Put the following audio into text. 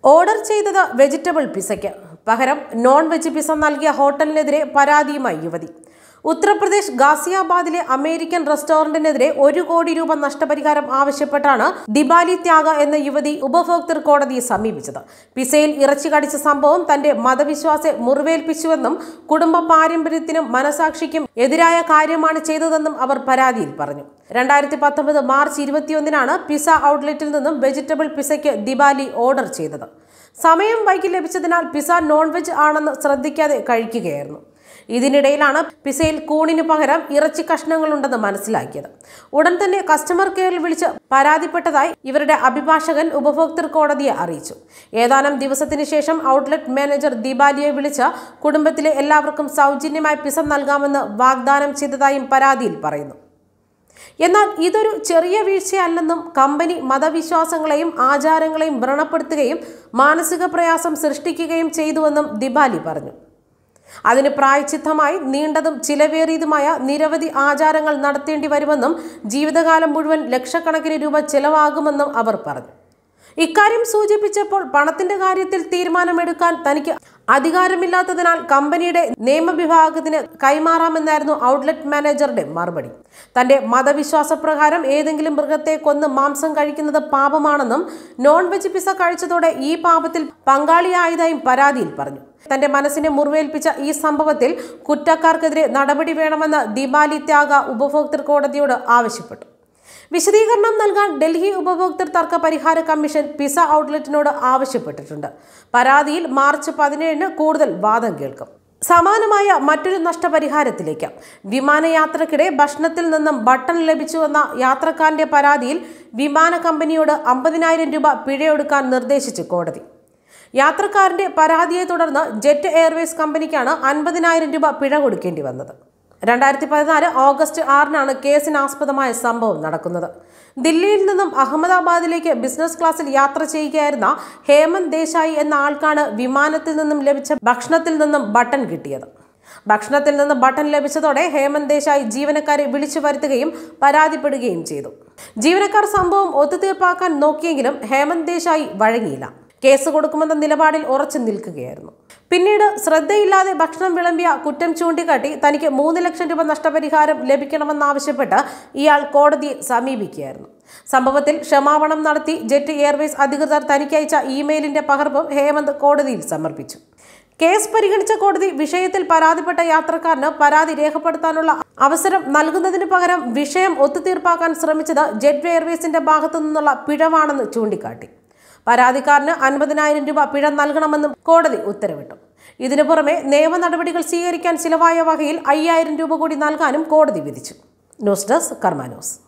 order ചെയ്തത് vegetable പിസയ്ക്ക് പകരം non veg pizza നൽകിയ ഹോട്ടലിനെതിരെ പരാതിയുമായി യുവതി ഉത്തർപ്രദേശ് ഗാസിയാബാദിലെ അമേരിക്കൻ റെസ്റ്റോറന്റിനെതിരെ ഒരു കോടി രൂപ നഷ്ടപരിഹാരം ആവശ്യപ്പെട്ടാണ് ദിബാലി ത്യാഗ എന്ന യുവതി ഉപഭോക്തൃ കോടതിയെ സമീപിച്ചത് പിസയിൽ ഇറച്ചി കടിച്ച സംഭവം തന്റെ മതവിശ്വാസെ മുറിവേൽപ്പിച്ചുവെന്നും കുടുംബ പാരമ്പര്യത്തിനും മനസാക്ഷിക്കും എതിരായ കാര്യമാണ് ചെയ്തതെന്നും അവർ പരാതിയിൽ പറഞ്ഞു രണ്ടായിരത്തി പത്തൊമ്പത് മാർച്ച് ഇരുപത്തിയൊന്നിനാണ് പിസ ഔട്ട്ലെറ്റിൽ നിന്നും വെജിറ്റബിൾ പിസയ്ക്ക് ദിബാലി ഓർഡർ ചെയ്തത് സമയം വൈകി ലഭിച്ചതിനാൽ പിസ നോൺ വെജ് ആണെന്ന് ശ്രദ്ധിക്കാതെ കഴിക്കുകയായിരുന്നു ഇതിനിടയിലാണ് പിസയിൽ കൂണിന് പകരം ഇറച്ചി കഷ്ണങ്ങളുണ്ടെന്ന് മനസ്സിലാക്കിയത് ഉടൻ തന്നെ കസ്റ്റമർ കെയറിൽ വിളിച്ച് പരാതിപ്പെട്ടതായി ഇവരുടെ അഭിഭാഷകൻ ഉപഭോക്തൃ കോടതിയെ അറിയിച്ചു ഏതാനും ദിവസത്തിന് ശേഷം ഔട്ട്ലെറ്റ് മാനേജർ ദീപാലിയെ വിളിച്ച് കുടുംബത്തിലെ എല്ലാവർക്കും സൗജന്യമായി പിസ നൽകാമെന്ന് വാഗ്ദാനം ചെയ്തതായും പരാതിയിൽ പറയുന്നു എന്നാൽ ഇതൊരു ചെറിയ വീഴ്ചയല്ലെന്നും കമ്പനി മതവിശ്വാസങ്ങളെയും ആചാരങ്ങളെയും വ്രണപ്പെടുത്തുകയും മാനസിക പ്രയാസം സൃഷ്ടിക്കുകയും ചെയ്തുവെന്നും ദിബാലി പറഞ്ഞു അതിന് പ്രായച്ചിത്തമായി നീണ്ടതും ചിലവേറിയതുമായ നിരവധി ആചാരങ്ങൾ നടത്തേണ്ടി വരുമെന്നും ജീവിതകാലം മുഴുവൻ ലക്ഷക്കണക്കിന് രൂപ ചെലവാകുമെന്നും അവർ പറഞ്ഞു ഇക്കാര്യം സൂചിപ്പിച്ചപ്പോൾ പണത്തിന്റെ കാര്യത്തിൽ തീരുമാനമെടുക്കാൻ തനിക്ക് അധികാരമില്ലാത്തതിനാൽ കമ്പനിയുടെ നിയമവിഭാഗത്തിന് കൈമാറാമെന്നായിരുന്നു ഔട്ട്ലെറ്റ് മാനേജറുടെ മറുപടി തന്റെ മതവിശ്വാസപ്രകാരം ഏതെങ്കിലും മൃഗത്തെ കൊന്ന് മാംസം കഴിക്കുന്നത് പാപമാണെന്നും നോൺ വെജ് പിസ കഴിച്ചതോടെ ഈ പാപത്തിൽ പങ്കാളിയായതായും പരാതിയിൽ പറഞ്ഞു തന്റെ മനസ്സിനെ മുറിവേൽപ്പിച്ച ഈ സംഭവത്തിൽ കുറ്റക്കാർക്കെതിരെ നടപടി വേണമെന്ന് ദിബാലി ത്യാഗ ഉപഭോക്തൃ കോടതിയോട് ആവശ്യപ്പെട്ടു വിശദീകരണം നൽകാൻ ഡൽഹി ഉപഭോക്തൃ തർക്ക പരിഹാര കമ്മീഷൻ പിസ ഔട്ട്ലെറ്റിനോട് ആവശ്യപ്പെട്ടിട്ടുണ്ട് പരാതിയിൽ മാർച്ച് പതിനേഴിന് കൂടുതൽ വാദം കേൾക്കും സമാനമായ മറ്റൊരു നഷ്ടപരിഹാരത്തിലേക്ക് വിമാനയാത്രക്കിടെ ഭക്ഷണത്തിൽ നിന്നും ബട്ടൺ ലഭിച്ചുവെന്ന യാത്രക്കാരന്റെ പരാതിയിൽ വിമാന കമ്പനിയോട് അമ്പതിനായിരം രൂപ പിഴയൊടുക്കാൻ നിർദ്ദേശിച്ചു കോടതി യാത്രക്കാരന്റെ പരാതിയെ തുടർന്ന് ജെറ്റ് എയർവേസ് കമ്പനിക്കാണ് അൻപതിനായിരം രൂപ പിഴ കൊടുക്കേണ്ടി വന്നത് രണ്ടായിരത്തി പതിനാല് ഓഗസ്റ്റ് ആറിനാണ് കേസിനാസ്പദമായ സംഭവം നടക്കുന്നത് ദില്ലിയിൽ നിന്നും അഹമ്മദാബാദിലേക്ക് ബിസിനസ് ക്ലാസ്സിൽ യാത്ര ചെയ്യുകയായിരുന്ന ഹേമന്ത് ദേശായി എന്ന ആൾക്കാണ് വിമാനത്തിൽ നിന്നും ലഭിച്ച ഭക്ഷണത്തിൽ നിന്നും ബട്ടൺ കിട്ടിയത് ഭക്ഷണത്തിൽ നിന്ന് ബട്ടൺ ലഭിച്ചതോടെ ഹേമന്ത് ദേശായി ജീവനക്കാരെ വിളിച്ചു വരുത്തുകയും പരാതിപ്പെടുകയും ചെയ്തു ജീവനക്കാർ സംഭവം ഒത്തുതീർപ്പാക്കാൻ നോക്കിയെങ്കിലും ഹേമന്ത് ദേശായി വഴങ്ങിയില്ല കേസ് കൊടുക്കുമെന്ന നിലപാടിൽ ഉറച്ചു നിൽക്കുകയായിരുന്നു പിന്നീട് ശ്രദ്ധയില്ലാതെ ഭക്ഷണം വിളമ്പിയ കുറ്റം ചൂണ്ടിക്കാട്ടി തനിക്ക് മൂന്ന് ലക്ഷം രൂപ നഷ്ടപരിഹാരം ലഭിക്കണമെന്നാവശ്യപ്പെട്ട് ഇയാൾ കോടതിയെ സമീപിക്കുകയായിരുന്നു സംഭവത്തിൽ ക്ഷമാപണം നടത്തി ജെറ്റ് എയർവേസ് അധികൃതർ തനിക്ക് അയച്ച ഇമെയിലിന്റെ പകർപ്പും ഹേമന്ത് കോടതിയിൽ സമർപ്പിച്ചു കേസ് പരിഗണിച്ച കോടതി വിഷയത്തിൽ പരാതിപ്പെട്ട യാത്രക്കാരന് പരാതി രേഖപ്പെടുത്താനുള്ള അവസരം നൽകുന്നതിന് പകരം വിഷയം ഒത്തുതീർപ്പാക്കാൻ ശ്രമിച്ചത് ജെറ്റ് എയർവേസിന്റെ ഭാഗത്തു നിന്നുള്ള പിഴവാണെന്ന് ചൂണ്ടിക്കാട്ടി പരാതിക്കാരന് അൻപതിനായിരം രൂപ പിഴ നൽകണമെന്നും കോടതി ഉത്തരവിട്ടു ഇതിനു പുറമെ നിയമ നടപടികൾ സ്വീകരിക്കാൻ ചിലവായ വകയിൽ അയ്യായിരം രൂപ കൂടി നൽകാനും കോടതി വിധിച്ചു ന്യൂസ് ഡെസ്ക് കർമ്മ ന്യൂസ്